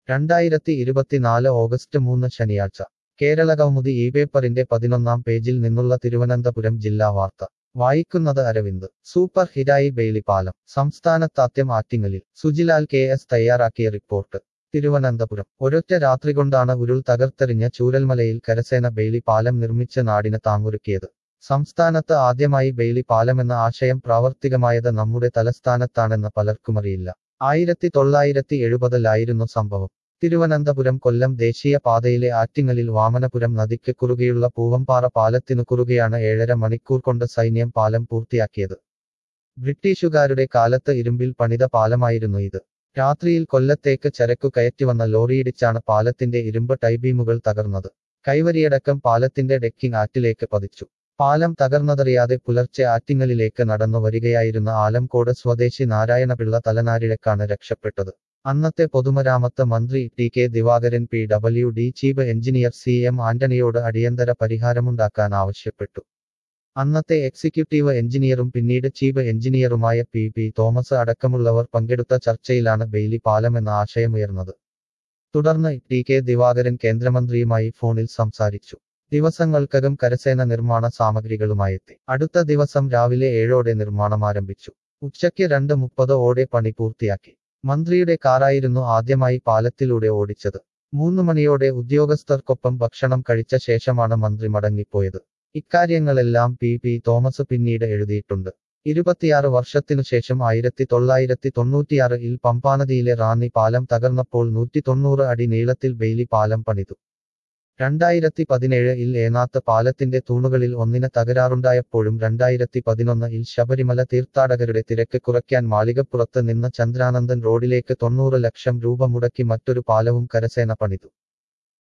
രണ്ടായിരത്തി ഇരുപത്തിനാല് ഓഗസ്റ്റ് മൂന്ന് ശനിയാഴ്ച കേരള കൗമുദി ഈ പേപ്പറിന്റെ പതിനൊന്നാം പേജിൽ നിന്നുള്ള തിരുവനന്തപുരം ജില്ലാ വാർത്ത വായിക്കുന്നത് അരവിന്ദ് സൂപ്പർ ഹിറ്റായി ബെയിലി പാലം സംസ്ഥാനത്താദ്യം ആറ്റിങ്ങലിൽ സുജിലാൽ കെ എസ് തയ്യാറാക്കിയ റിപ്പോർട്ട് തിരുവനന്തപുരം ഒരൊറ്റ രാത്രി കൊണ്ടാണ് ഉരുൾ തകർത്തെറിഞ്ഞ ചൂരൽമലയിൽ കരസേന ബെയിലി പാലം നിർമ്മിച്ച് നാടിന് താങ്ങൊരുക്കിയത് സംസ്ഥാനത്ത് ആദ്യമായി ബെയിലി പാലമെന്ന ആശയം പ്രാവർത്തികമായത് നമ്മുടെ തലസ്ഥാനത്താണെന്ന് പലർക്കുമറിയില്ല ആയിരത്തി തൊള്ളായിരത്തി എഴുപതിലായിരുന്നു സംഭവം തിരുവനന്തപുരം കൊല്ലം ദേശീയ പാതയിലെ ആറ്റിങ്ങലിൽ വാമനപുരം നദിക്ക് കുറുകെയുള്ള പൂവമ്പാറ പാലത്തിനു കുറുകെയാണ് ഏഴര മണിക്കൂർ കൊണ്ട് സൈന്യം പാലം പൂർത്തിയാക്കിയത് ബ്രിട്ടീഷുകാരുടെ കാലത്ത് ഇരുമ്പിൽ പണിത പാലമായിരുന്നു ഇത് രാത്രിയിൽ കൊല്ലത്തേക്ക് ചരക്കു കയറ്റിവന്ന ലോറിയിടിച്ചാണ് പാലത്തിന്റെ ഇരുമ്പ് ടൈബീമുകൾ തകർന്നത് കൈവരിയടക്കം പാലത്തിന്റെ ഡെക്കിംഗ് ആറ്റിലേക്ക് പതിച്ചു പാലം തകർന്നതറിയാതെ പുലർച്ചെ ആറ്റിങ്ങലിലേക്ക് നടന്നു വരികയായിരുന്ന ആലംകോട് സ്വദേശി നാരായണപിള്ള തലനാരിഴക്കാണ് രക്ഷപ്പെട്ടത് അന്നത്തെ പൊതുമരാമത്ത് മന്ത്രി T K Divakaran P W D chief engineer C M ആന്റണിയോട് അടിയന്തര പരിഹാരമുണ്ടാക്കാൻ ആവശ്യപ്പെട്ടു അന്നത്തെ എക്സിക്യൂട്ടീവ് എഞ്ചിനീയറും പിന്നീട് ചീഫ് എഞ്ചിനീയറുമായ പി പി തോമസ് അടക്കമുള്ളവർ പങ്കെടുത്ത ചർച്ചയിലാണ് ബെയിലി പാലമെന്ന ആശയമുയർന്നത് തുടർന്ന് ടി കെ ദിവാകരൻ കേന്ദ്രമന്ത്രിയുമായി ഫോണിൽ സംസാരിച്ചു ദിവസങ്ങൾക്കകം കരസേന നിർമ്മാണ സാമഗ്രികളുമായെത്തി അടുത്ത ദിവസം രാവിലെ ഏഴോടെ നിർമ്മാണം ആരംഭിച്ചു ഉച്ചയ്ക്ക് രണ്ട് മുപ്പത് ഓടെ പണി പൂർത്തിയാക്കി മന്ത്രിയുടെ കാറായിരുന്നു ആദ്യമായി പാലത്തിലൂടെ ഓടിച്ചത് മൂന്ന് മണിയോടെ ഉദ്യോഗസ്ഥർക്കൊപ്പം ഭക്ഷണം കഴിച്ച ശേഷമാണ് മന്ത്രി മടങ്ങിപ്പോയത് ഇക്കാര്യങ്ങളെല്ലാം പി പി തോമസ് പിന്നീട് എഴുതിയിട്ടുണ്ട് ഇരുപത്തിയാറ് വർഷത്തിനു ശേഷം ആയിരത്തി തൊള്ളായിരത്തി തൊണ്ണൂറ്റിയാറ് ഇൽ പമ്പാനദിയിലെ റാന്നി പാലം തകർന്നപ്പോൾ നൂറ്റി തൊണ്ണൂറ് അടി നീളത്തിൽ ബെയിലി പാലം പണിതു രണ്ടായിരത്തി പതിനേഴ് ഇൽ ഏനാത്ത് പാലത്തിന്റെ തൂണുകളിൽ ഒന്നിന് തകരാറുണ്ടായപ്പോഴും രണ്ടായിരത്തി പതിനൊന്ന് ഇൽ ശബരിമല തീർത്ഥാടകരുടെ തിരക്ക് കുറയ്ക്കാൻ മാളികപ്പുറത്ത് നിന്ന് ചന്ദ്രാനന്ദൻ റോഡിലേക്ക് തൊണ്ണൂറ് ലക്ഷം രൂപ മുടക്കി മറ്റൊരു പാലവും കരസേന പണിതു